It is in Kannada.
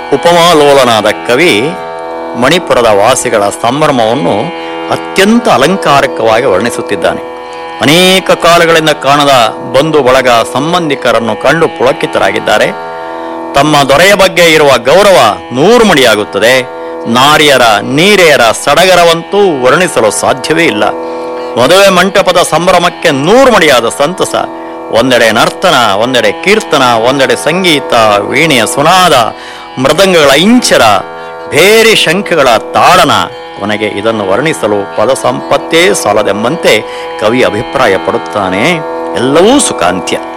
ಉಪಮಾಲೋಲನಾದ ಕವಿ ಮಣಿಪುರದ ವಾಸಿಗಳ ಸಂಭ್ರಮವನ್ನು ಅತ್ಯಂತ ಅಲಂಕಾರಿಕವಾಗಿ ವರ್ಣಿಸುತ್ತಿದ್ದಾನೆ ಅನೇಕ ಕಾಲಗಳಿಂದ ಕಾಣದ ಬಂಧು ಬಳಗ ಸಂಬಂಧಿಕರನ್ನು ಕಂಡು ಪುಳಕಿತರಾಗಿದ್ದಾರೆ ತಮ್ಮ ದೊರೆಯ ಬಗ್ಗೆ ಇರುವ ಗೌರವ ನೂರು ಮಡಿಯಾಗುತ್ತದೆ ನಾರಿಯರ ನೀರೆಯರ ಸಡಗರವಂತೂ ವರ್ಣಿಸಲು ಸಾಧ್ಯವೇ ಇಲ್ಲ ಮದುವೆ ಮಂಟಪದ ಸಂಭ್ರಮಕ್ಕೆ ನೂರು ಮಡಿಯಾದ ಸಂತಸ ಒಂದೆಡೆ ನರ್ತನ ಒಂದೆಡೆ ಕೀರ್ತನ ಒಂದೆಡೆ ಸಂಗೀತ ವೀಣೆಯ ಸುನಾದ ಮೃದಂಗಗಳ ಇಂಚರ ಬೇರೆ ಶಂಖಗಳ ತಾಡನ ಕೊನೆಗೆ ಇದನ್ನು ವರ್ಣಿಸಲು ಪದ ಸಂಪತ್ತೇ ಸಾಲದೆಂಬಂತೆ ಕವಿ ಅಭಿಪ್ರಾಯ ಪಡುತ್ತಾನೆ ಎಲ್ಲವೂ ಸುಖಾಂತ್ಯ